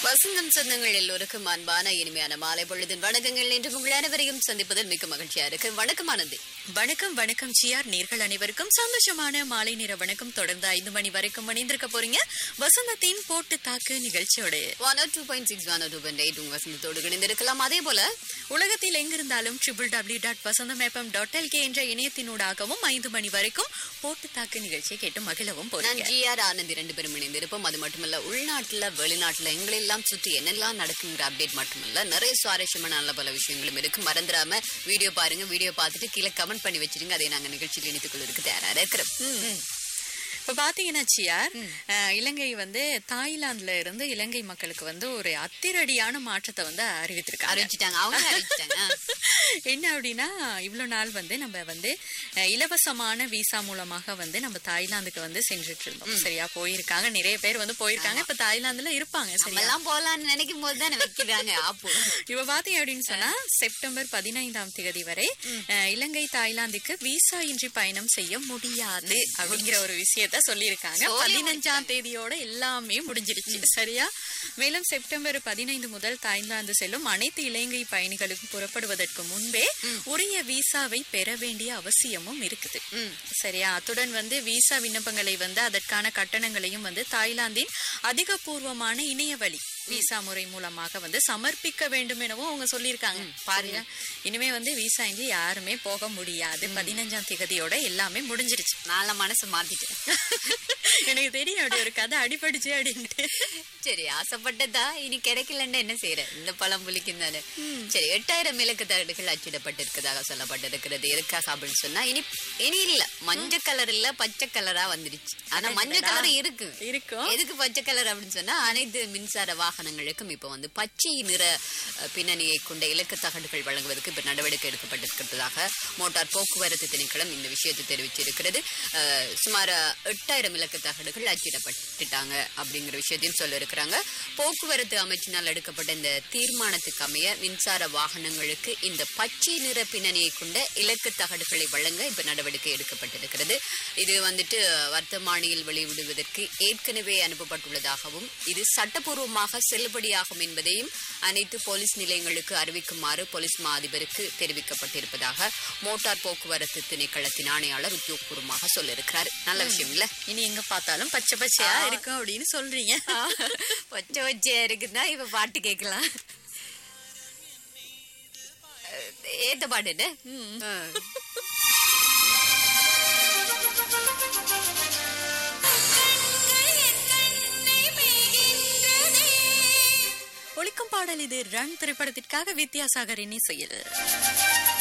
வசந்தம் சொந்தங்கள் எல்லோருக்கும் அன்பான இனிமையான மாலை பொழுதின் வணக்கங்கள் என்று உங்கள் அனைவரையும் சந்திப்பதில் மிக்க மகிழ்ச்சியா இருக்கு வணக்கம் ஆனந்தி வணக்கம் வணக்கம் ஜிஆர் நேர்கள் அனைவருக்கும் சந்தோஷமான மாலை நேர வணக்கம் தொடர்ந்து ஐந்து மணி வரைக்கும் இணைந்திருக்க போறீங்க வசந்தத்தின் போட்டு தாக்கு நிகழ்ச்சியோட one two point six one two point eight உங்க வசந்தத்தோடு இணைந்திருக்கலாம் அதே போல உலகத்தில் எங்கிருந்தாலும் triple W dot Vasantham FM dot LK என்ற இணையத்தினூடாகவும் ஐந்து மணி வரைக்கும் போட்டு தாக்கு நிகழ்ச்சியை கேட்டு மகிழவும் நான் போறீங்க ஜிஆர் ஆனந்தி ரெண்டு பேரும் இணைந்திருப்போம் அது மட்டுமல்ல உள்நாட்டுல வெளிநாட்டுல எங்களெல்லாம் சுற்றி என்னெல்லாம் நடக்குங்கிற அப்டேட் மட்டுமல்ல நிறைய சுவாரஸ்யமான நல்ல பல விஷயங்களும் இருக்கு மறந்துடாம வீடியோ பாருங்க வீடியோ பார்த்துட்டு கீழே கமெண்ட் பண்ணி வச்சிருங்க அதை நாங்க நிகழ்ச்சியில் இணைத்துக் கொள்வதற்கு தயாரா இருக்கிறோம் இப்ப பாத்தீங்கன்னா சியார் அஹ், இலங்கை வந்து தாய்லாந்துல இருந்து இலங்கை மக்களுக்கு வந்து ஒரு அத்திரடியான மாற்றத்தை வந்து அறிவித்திருக்காங்க அறிவிச்சிட்டாங்க அவங்க அறிவிச்சிட்டாங்க ஆ. என்ன அப்படின்னா இவ்வளவு நாள் வந்து நம்ம வந்து அஹ், இலவசமான விசா மூலமாக வந்து நம்ம தாய்லாந்துக்கு வந்து சென்றுட்டு இருந்தோம் சரியா போயிருக்காங்க நிறைய பேர் வந்து போயிருக்காங்க இப்ப தாய்லாந்துல இருப்பாங்க நம்ம சரியா எல்லாம் போலாம்னு நினைக்கும் போது தானே வைக்கிறாங்க ஆப்போ இவ பாத்தீங்க அப்படின்னு சொன்னா செப்டம்பர் பதினைந்தாம் தேதி வரை அஹ், இலங்கை தாய்லாந்துக்கு விசா இன்றி பயணம் செய்ய முடியாது அப்படிங்கிற ஒரு விஷயத்த சொல்லியிருக்காங்க சொல்லி பதினஞ்சாம் தேதியோட எல்லாமே முடிஞ்சிருச்சு சரியா மேலும் செப்டம்பர் பதினைந்து முதல் தாய்லாந்து செல்லும் அனைத்து இலங்கை பயணிகளுக்கும் புறப்படுவதற்கு முன்பே உரிய விசாவை பெற வேண்டிய அவசியமும் இருக்குது சரியா அத்துடன் வந்து விசா விண்ணப்பங்களை வந்து அதற்கான கட்டணங்களையும் வந்து தாய்லாந்தின் அதிகபூர்வமான இணையவழி விசா முறை மூலமாக வந்து சமர்ப்பிக்க வேண்டும் எனவும் அவங்க சொல்லியிருக்காங்க பாருங்க இனிமே வந்து விசா இன்றி யாருமே போக முடியாது பதினஞ்சாம் திகதியோட எல்லாமே முடிஞ்சிருச்சு நாள மனசு மாத்திட்டேன் எனக்கு தெரியும் அப்படி ஒரு கதை அடிபடிச்சு அப்படின்ட்டு சரி ஆசைப்பட்டதா இனி கிடைக்கலன்னா என்ன செய்யற இந்த பழம் புளிக்கும் தானே சரி எட்டாயிரம் இலக்கு தகடுகள் அச்சிடப்பட்டிருக்கதாக சொல்லப்பட்டிருக்கிறது எதுக்காக அப்படின்னு சொன்னா இனி இனி இல்ல மஞ்சள் கலர் இல்ல பச்சை கலரா வந்துருச்சு ஆனா மஞ்சள் கலர் இருக்கு இருக்கும் எதுக்கு பச்சை கலர் அப்படின்னு சொன்னா அனைத்து மின்சார வாகனங்களுக்கும் இப்ப வந்து பச்சை நிற அஹ், பின்னணியை கொண்ட இலக்கு தகடுகள் வழங்குவதற்கு இப்ப நடவடிக்கை எடுக்கப்பட்டிருக்கிறதாக மோட்டார் போக்குவரத்து திணைக்களம் இந்த விஷயத்தை தெரிவிச்சிருக்கிறது அஹ், சுமார் எட்டாயிரம் இலக்கு தகடுகள் அச்சிடப்பட்டுட்டாங்க அப்படிங்கிற விஷயத்தையும் சொல்ல இருக்கிறாங்க போக்குவரத்து அமைச்சினால் எடுக்கப்பட்ட இந்த தீர்மானத்துக்கு அமைய மின்சார வாகனங்களுக்கு இந்த பச்சை நிற பின்னணியை கொண்ட இலக்கு தகடுகளை வழங்க இப்ப நடவடிக்கை எடுக்கப்பட்டிருக்கிறது இது வந்துட்டு வர்த்தமானியில் வெளியிடுவதற்கு ஏற்கனவே அனுப்பப்பட்டுள்ளதாகவும் இது சட்டப்பூர்வமாக செல்லுபடியாகும் என்பதையும் அனைத்து போலீஸ் நிலையங்களுக்கு அறிவிக்குமாறு போலீஸ் மா அதிபருக்கு தெரிவிக்கப்பட்டிருப்பதாக மோட்டார் போக்குவரத்து திணைக்களத்தின் ஆணையாளர் உத்தியோகபூர்வமாக சொல்லியிருக்கிறார் நல்ல விஷயம் இல்ல இனி எங்க பார்த்தாலும் பச்சை பச்சையா இருக்கும் அப்படின்னு சொல்றீங்க பச்சை பச்சையா இருக்குன்னா இப்ப பாட்டு கேட்கலாம் அஹ், ஏத்த பாட்டு என்ன? ஆ. ஒழிக்கும் பாடல் இது ரன் திரைப்படத்திற்காக வித்யாசாகரின் இசையில்